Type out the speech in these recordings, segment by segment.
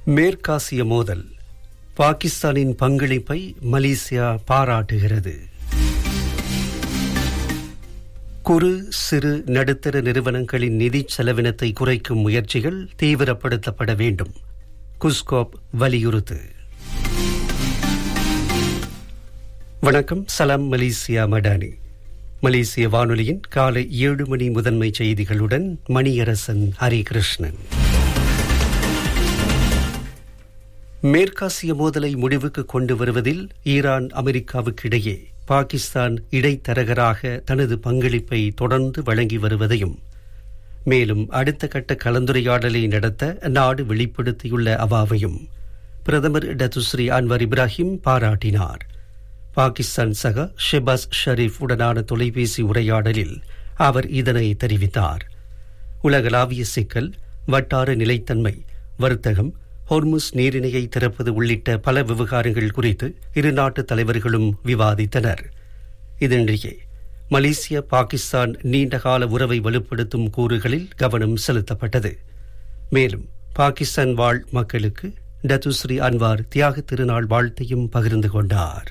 மேற்காசிய மோதல் பாகிஸ்தானின் பங்களிப்பை மலேசியா பாராட்டுகிறது குறு சிறு நடுத்தர நிறுவனங்களின் நிதி செலவினத்தை குறைக்கும் முயற்சிகள் தீவிரப்படுத்தப்பட வேண்டும் குஸ்கோப் வலியுறுத்து வணக்கம் சலாம் மலேசியா மடானி மலேசிய வானொலியின் காலை ஏழு மணி முதன்மை செய்திகளுடன் மணியரசன் ஹரிகிருஷ்ணன் மேற்காசிய மோதலை முடிவுக்கு கொண்டு வருவதில் ஈரான் அமெரிக்காவுக்கு இடையே பாகிஸ்தான் இடைத்தரகராக தனது பங்களிப்பை தொடர்ந்து வழங்கி வருவதையும் மேலும் அடுத்த கட்ட கலந்துரையாடலை நடத்த நாடு வெளிப்படுத்தியுள்ள அவாவையும் பிரதமர் டத்துஸ்ரீ அன்வர் இப்ராஹிம் பாராட்டினார் பாகிஸ்தான் சக ஷெபாஸ் ஷரீப் உடனான தொலைபேசி உரையாடலில் அவர் இதனை தெரிவித்தார் உலகளாவிய சிக்கல் வட்டார நிலைத்தன்மை வர்த்தகம் ஹொர்முஸ் நீரிணையை திறப்பது உள்ளிட்ட பல விவகாரங்கள் குறித்து இரு நாட்டு தலைவர்களும் விவாதித்தனர் இதனிடையே மலேசிய பாகிஸ்தான் நீண்டகால உறவை வலுப்படுத்தும் கூறுகளில் கவனம் செலுத்தப்பட்டது மேலும் பாகிஸ்தான் வாழ் மக்களுக்கு டத்துஸ்ரீ அன்வார் தியாக திருநாள் வாழ்த்தையும் பகிர்ந்து கொண்டார்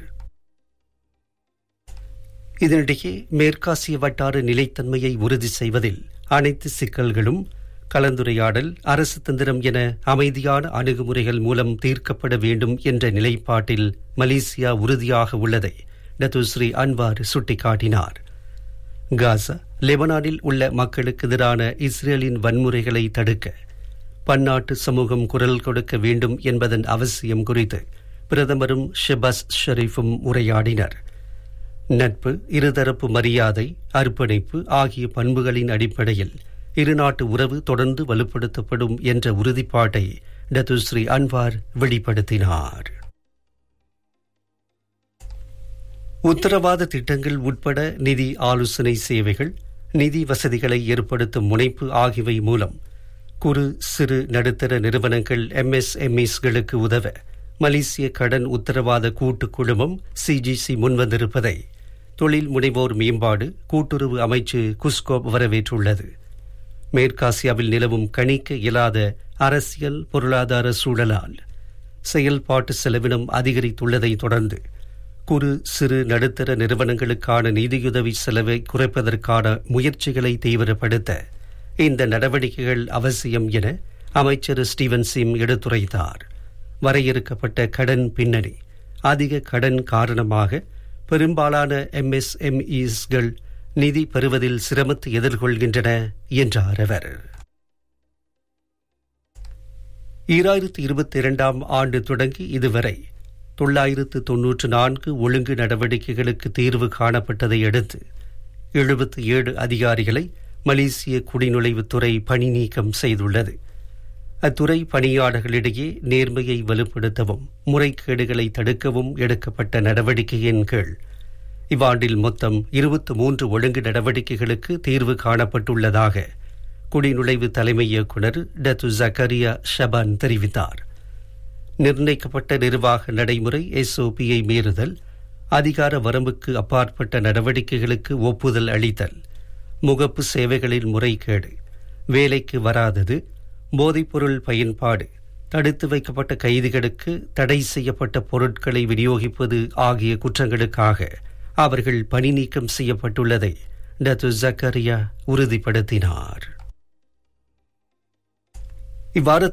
இதனிடையே மேற்காசிய வட்டார நிலைத்தன்மையை உறுதி செய்வதில் அனைத்து சிக்கல்களும் கலந்துரையாடல் அரசு தந்திரம் என அமைதியான அணுகுமுறைகள் மூலம் தீர்க்கப்பட வேண்டும் என்ற நிலைப்பாட்டில் மலேசியா உறுதியாக உள்ளதை டத்துஸ்ரீ அன்வார் சுட்டிக்காட்டினார் காசா லெபனானில் உள்ள மக்களுக்கு எதிரான இஸ்ரேலின் வன்முறைகளை தடுக்க பன்னாட்டு சமூகம் குரல் கொடுக்க வேண்டும் என்பதன் அவசியம் குறித்து பிரதமரும் ஷெபாஸ் ஷெரீஃபும் உரையாடினர் நட்பு இருதரப்பு மரியாதை அர்ப்பணிப்பு ஆகிய பண்புகளின் அடிப்படையில் இருநாட்டு உறவு தொடர்ந்து வலுப்படுத்தப்படும் என்ற உறுதிப்பாட்டை டத்துஸ்ரீ அன்வார் வெளிப்படுத்தினார் உத்தரவாத திட்டங்கள் உட்பட நிதி ஆலோசனை சேவைகள் நிதி வசதிகளை ஏற்படுத்தும் முனைப்பு ஆகியவை மூலம் குறு சிறு நடுத்தர நிறுவனங்கள் எம்எஸ்எம்இஸ்களுக்கு உதவ மலேசிய கடன் உத்தரவாத கூட்டு குழுமம் சிஜிசி முன்வந்திருப்பதை தொழில் முனைவோர் மேம்பாடு கூட்டுறவு அமைச்சு குஸ்கோப் வரவேற்றுள்ளது மேற்காசியாவில் நிலவும் கணிக்க இயலாத அரசியல் பொருளாதார சூழலால் செயல்பாட்டு செலவினம் அதிகரித்துள்ளதை தொடர்ந்து குறு சிறு நடுத்தர நிறுவனங்களுக்கான நிதியுதவி செலவை குறைப்பதற்கான முயற்சிகளை தீவிரப்படுத்த இந்த நடவடிக்கைகள் அவசியம் என அமைச்சர் ஸ்டீவன் சிம் எடுத்துரைத்தார் வரையறுக்கப்பட்ட கடன் பின்னணி அதிக கடன் காரணமாக பெரும்பாலான எம்எஸ்எம்இஸ்கள் நிதி பெறுவதில் சிரமத்தை எதிர்கொள்கின்றன என்றார் அவர் ஈராயிரத்து இருபத்தி இரண்டாம் ஆண்டு தொடங்கி இதுவரை தொள்ளாயிரத்து தொன்னூற்று நான்கு ஒழுங்கு நடவடிக்கைகளுக்கு தீர்வு காணப்பட்டதை அடுத்து எழுபத்தி ஏழு அதிகாரிகளை மலேசிய குடிநுழைவுத்துறை பணி நீக்கம் செய்துள்ளது அத்துறை பணியாளர்களிடையே நேர்மையை வலுப்படுத்தவும் முறைகேடுகளை தடுக்கவும் எடுக்கப்பட்ட நடவடிக்கையின் கீழ் இவ்வாண்டில் மொத்தம் இருபத்தி மூன்று ஒழுங்கு நடவடிக்கைகளுக்கு தீர்வு காணப்பட்டுள்ளதாக குடிநுழைவு தலைமை இயக்குநர் டத்து ஜக்கரியா ஷபான் தெரிவித்தார் நிர்ணயிக்கப்பட்ட நிர்வாக நடைமுறை எஸ்ஓபியை மீறுதல் அதிகார வரம்புக்கு அப்பாற்பட்ட நடவடிக்கைகளுக்கு ஒப்புதல் அளித்தல் முகப்பு சேவைகளில் முறைகேடு வேலைக்கு வராதது போதைப்பொருள் பயன்பாடு தடுத்து வைக்கப்பட்ட கைதிகளுக்கு தடை செய்யப்பட்ட பொருட்களை விநியோகிப்பது ஆகிய குற்றங்களுக்காக அவர்கள் பணி நீக்கம் செய்யப்பட்டுள்ளதை டத்து ஜக்கரியா உறுதிப்படுத்தினார் இவ்வாறு